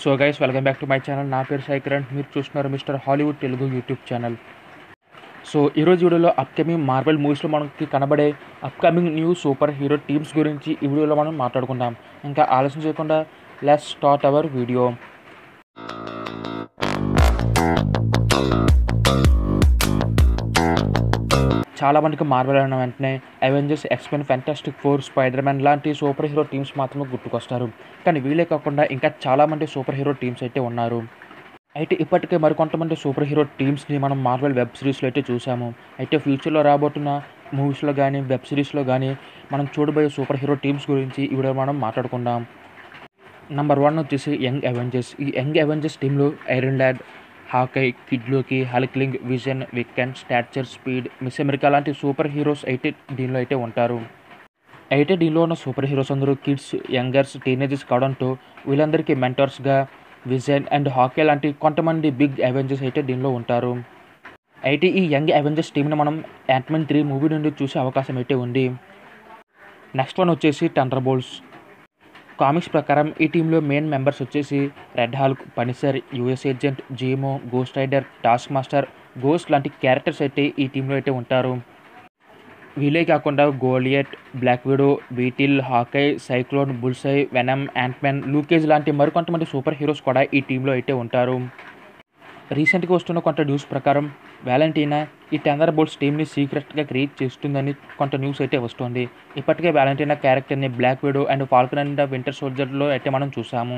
so guys welcome back to my channel నా పేరు సాయి కిరణ్ మీరు చూస్తున్నారు Mister Hollywood Telugu YouTube channel so ఈరోజు వీడియోలో అప్కమింగ్ మార్వెల్ మూవీస్లో మనకి కనబడే upcoming new super hero teams గురించి ఈ వీడియోలో మనం మాట్లాడుకుందాం ఇంకా ఆలస్యం చేయకుండా లెస్ స్టార్ట్ అవర్ వీడియో చాలా మందికి మార్వెల్ అన్న వెంటనే Avengers X Men Fantastic Four Spider Man లాంటి సూపర్ హీరో టీమ్స్ మాత్రమే గుర్తుకొస్తారు కానీ వీళ్ళే కాకుండా ఇంకా చాలామంది సూపర్ హీరో టీమ్స్ అయితే ఉన్నారు అయితే ఇప్పటికే మరికొంతమంది సూపర్ హీరో టీమ్స్ని మనం మార్వెల్ వెబ్ సిరీస్లో అయితే చూసాము అయితే ఫ్యూచర్లో రాబోతున్న మూవీస్లో కానీ వెబ్ సిరీస్లో కానీ మనం చూడబోయే సూపర్ హీరో టీమ్స్ గురించి ఈ వీడియో మనం మాట్లాడుకుందాం నెంబర్ వన్ వచ్చేసి యంగ్ అవెంజర్స్ ఈ యంగ్ అవెంజర్స్ టీంలో Iron Lad Hawkeye Kid Loki Hulkling Vision Wiccan Stature Speed Miss America లాంటి సూపర్ హీరోస్ అయితే దీనిలో అయితే ఉంటారు అయితే దీనిలో ఉన్న సూపర్ హీరోస్ అందరూ కిడ్స్ యంగర్స్ టీనేజర్స్ కావడంతో వీళ్ళందరికీ మెంటర్స్గా విజన్ అండ్ హాకీ లాంటి కొంతమంది బిగ్ అవెంజర్స్ అయితే దీనిలో ఉంటారు అయితే ఈ యంగ్ అవెంజర్స్ టీంని మనం యాంట్మెన్ త్రీ మూవీ నుండి చూసే అవకాశం అయితే ఉంది నెక్స్ట్ వన్ వచ్చేసి టండర్ బోల్స్ కామిక్స్ ప్రకారం ఈ టీంలో మెయిన్ మెంబర్స్ వచ్చేసి Red Hulk Punisher US Agent Zemo Ghost Rider టాస్క్ మాస్టర్ గోస్ట్ లాంటి క్యారెక్టర్స్ అయితే ఈ టీంలో అయితే ఉంటారు వీలే కాకుండా Goliath Black Widow Beetle Hawkeye Cyclone Bullseye Venom Ant Man Luke Cage లాంటి మరికొంతమంది సూపర్ హీరోస్ కూడా ఈ టీంలో అయితే ఉంటారు రీసెంట్గా వస్తున్న కొంత న్యూస్ ప్రకారం వ్యాలంటీనా ఈ టెందర్ బోల్స్ టీమ్ని సీక్రెట్గా క్రియేట్ చేస్తుందని కొంత న్యూస్ అయితే వస్తుంది ఇప్పటికే వ్యాలంటీనా క్యారెక్టర్ని Black Widow and Falcon and Winter సోల్జర్లో అయితే మనం చూసాము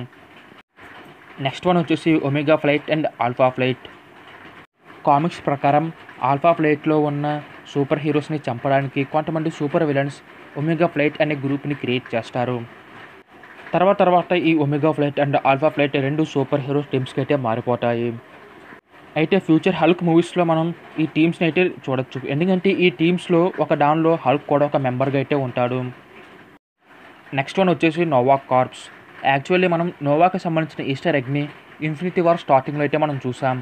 నెక్స్ట్ వన్ వచ్చేసి Omega Flight and Alpha Flight comics ప్రకారం ఆల్ఫా ఫ్లైట్లో ఉన్న సూపర్ హీరోస్ని చంపడానికి కొంతమంది సూపర్ విలన్స్ ఒమేగా ఫ్లైట్ అనే గ్రూప్ని క్రియేట్ చేస్తారు తర్వాత తర్వాత ఈ Omega Flight and Alpha Flight రెండు సూపర్ హీరోస్ టీమ్స్కి అయితే మారిపోతాయి అయితే ఫ్యూచర్ హల్క్ మూవీస్లో మనం ఈ టీమ్స్ని అయితే చూడొచ్చు ఎందుకంటే ఈ టీమ్స్లో ఒక దానిలో హల్క్ కూడా ఒక మెంబర్గా అయితే ఉంటాడు నెక్స్ట్ వన్ వచ్చేసి నోవా కార్ప్స్ యాక్చువల్లీ మనం నోవాకి సంబంధించిన ఈస్టర్ ఎగ్ని ఇన్ఫినిటీ వార్ స్టార్టింగ్లో అయితే మనం చూసాం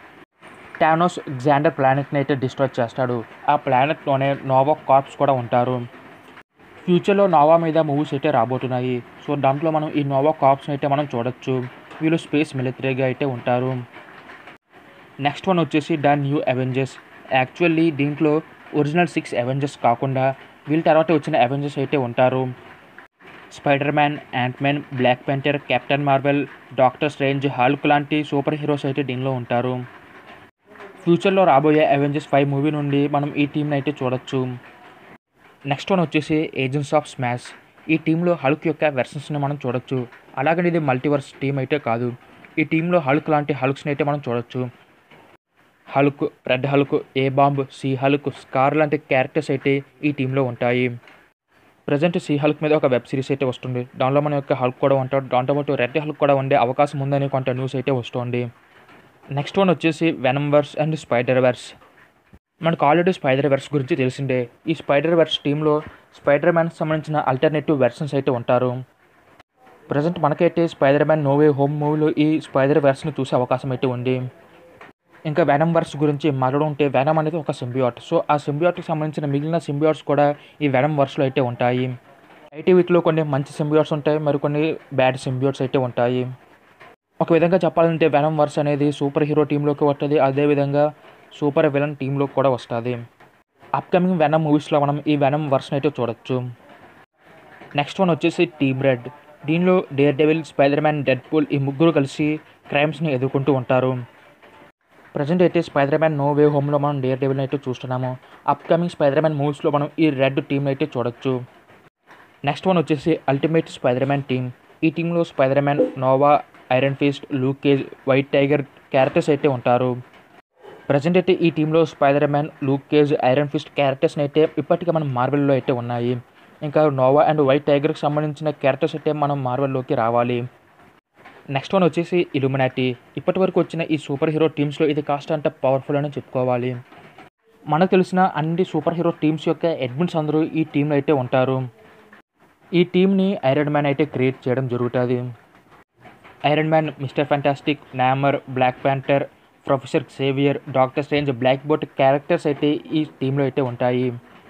టానోస్ గ్జాండర్ ప్లానెట్ని అయితే డిస్ట్రాయ్ చేస్తాడు ఆ ప్లానెట్లోనే నోవా కార్ప్స్ కూడా ఉంటారు ఫ్యూచర్లో నోవా మీద మూవీస్ అయితే రాబోతున్నాయి సో దాంట్లో మనం ఈ నోవా కార్ప్స్ని అయితే మనం చూడొచ్చు వీళ్ళు స్పేస్ మిలిటరీగా అయితే ఉంటారు నెక్స్ట్ వన్ వచ్చేసి ద న్యూ అవెంజర్స్ యాక్చువల్లీ దీంట్లో ఒరిజినల్ సిక్స్ అవెంజర్స్ కాకుండా వీళ్ళ తర్వాత వచ్చిన అవెంజర్స్ అయితే ఉంటారు Spider Man Ant Man Black Panther Captain Marvel Doctor Strange Hulk లాంటి సూపర్ హీరోస్ అయితే దీనిలో ఉంటారు ఫ్యూచర్లో రాబోయే అవెంజర్స్ ఫైవ్ మూవీ నుండి మనం ఈ టీంని అయితే చూడొచ్చు నెక్స్ట్ వన్ వచ్చేసి ఏజెంట్స్ ఆఫ్ స్మాష్ ఈ టీంలో హల్క్ యొక్క వెర్షన్స్ని మనం చూడొచ్చు అలాగని ఇది మల్టీవర్స్ టీం అయితే కాదు ఈ టీంలో హల్క్ లాంటి హల్క్స్ని అయితే మనం చూడొచ్చు Hulk Red Hulk A Bomb She Hulk Skaar లాంటి క్యారెక్టర్స్ అయితే ఈ టీంలో ఉంటాయి ప్రజెంట్ సి హల్క్ మీద ఒక వెబ్ సిరీస్ అయితే వస్తుంది దానిలో మన యొక్క హల్క్ కూడా ఉంటాడు దాంతోపాటు రెడ్ హల్క్ కూడా ఉండే అవకాశం ఉందని కొంత న్యూస్ అయితే వస్తుంది నెక్స్ట్ వన్ వచ్చేసి Venomverse and Spider Verse మనకు ఆల్రెడీ స్పైడర్ వెర్స్ గురించి తెలిసిందే ఈ స్పైడర్ వెర్స్ టీంలో స్పైడర్ మ్యాన్కి సంబంధించిన అల్టర్నేటివ్ వెర్షన్స్ అయితే ఉంటారు ప్రజెంట్ మనకైతే స్పైడర్ మ్యాన్ నోవే హోమ్ మూవీలో ఈ స్పైడర్ వెర్స్ని చూసే అవకాశం అయితే ఉంది ఇంకా వెనమ్ వర్స్ గురించి మాట్లాడుంటే వెనమ్ అనేది ఒక సింబియాట్ సో ఆ సింబియాట్కి సంబంధించిన మిగిలిన సింబియాట్స్ కూడా ఈ వెనమ్ వర్స్లో అయితే ఉంటాయి అయితే వీటిలో కొన్ని మంచి సింబియాట్స్ ఉంటాయి మరికొన్ని బ్యాడ్ సింబియాట్స్ అయితే ఉంటాయి ఒక విధంగా చెప్పాలంటే వెనమ్ వర్స్ అనేది సూపర్ హీరో టీంలోకి వస్తుంది అదేవిధంగా సూపర్ విలన్ టీంలో కూడా వస్తుంది అప్కమింగ్ వెనమ్ మూవీస్లో మనం ఈ వెనమ్ వర్స్ని అయితే చూడొచ్చు నెక్స్ట్ వన్ వచ్చేసి టీమ్ రెడ్ దీనిలో Daredevil Spider Man Deadpool ఈ ముగ్గురు కలిసి క్రైమ్స్ని ఎదుర్కొంటూ ఉంటారు ప్రజెంట్ అయితే స్పైడర్ మ్యాన్ నో వే హోమ్లో మనం డేర్ డెవిల్ని అయితే చూస్తున్నాము అప్కమింగ్ స్పైడర్ మ్యాన్ మూవీస్లో మనం ఈ రెడ్ టీంని అయితే చూడొచ్చు నెక్స్ట్ వన్ వచ్చేసి అల్టిమేట్ స్పైడర్ మ్యాన్ టీం ఈ టీంలో Spider Man Nova Iron Fist Luke Cage White Tiger characters అయితే ఉంటారు ప్రజెంట్ అయితే ఈ టీంలో Spider Man Luke Cage Iron Fist క్యారెక్టర్స్ని అయితే ఇప్పటికే మనం మార్వెల్లో అయితే ఉన్నాయి ఇంకా నోవా అండ్ వైట్ టైగర్కి సంబంధించిన క్యారెక్టర్స్ అయితే మనం మార్వెల్లోకి రావాలి నెక్స్ట్ వన్ వచ్చేసి ఇలుమినాటి ఇప్పటి వరకు వచ్చిన ఈ సూపర్ హీరో టీమ్స్లో ఇది కాస్త అంత పవర్ఫుల్ అని చెప్పుకోవాలి మనకు తెలిసిన అన్ని సూపర్ హీరో టీమ్స్ యొక్క అడ్మిన్స్ అందరూ ఈ టీంలో అయితే ఉంటారు ఈ టీంని ఐరన్ మ్యాన్ అయితే క్రియేట్ చేయడం జరుగుతుంది Iron Man Mister Fantastic Namor Black Panther Professor Xavier Doctor Strange Black Bolt characters అయితే ఈ టీంలో అయితే ఉంటాయి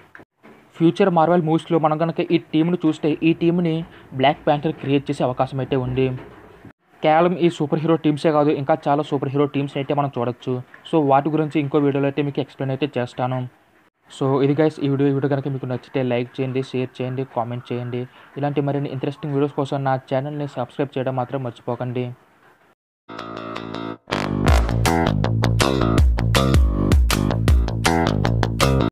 ఫ్యూచర్ మార్వెల్ మూవీస్లో మనం కనుక ఈ టీంను చూస్తే ఈ టీంని బ్లాక్ ప్యాంథర్ క్రియేట్ చేసే అవకాశం అయితే ఉంది కేవలం ఈ సూపర్ హీరో టీమ్సే కాదు ఇంకా చాలా సూపర్ హీరో టీమ్స్ అయితే మనం చూడొచ్చు సో వాటి గురించి ఇంకో వీడియోలో అయితే మీకు ఎక్స్ప్లెయిన్ అయితే చేస్తాను సో ఇది గైస్ ఈ వీడియో ఈ వీడియో కనుక మీకు నచ్చితే లైక్ చేయండి షేర్ చేయండి కామెంట్ చేయండి ఇలాంటి మరిన్ని ఇంట్రెస్టింగ్ వీడియోస్ కోసం నా ఛానల్ని సబ్స్క్రైబ్ చేయడం మాత్రం మర్చిపోకండి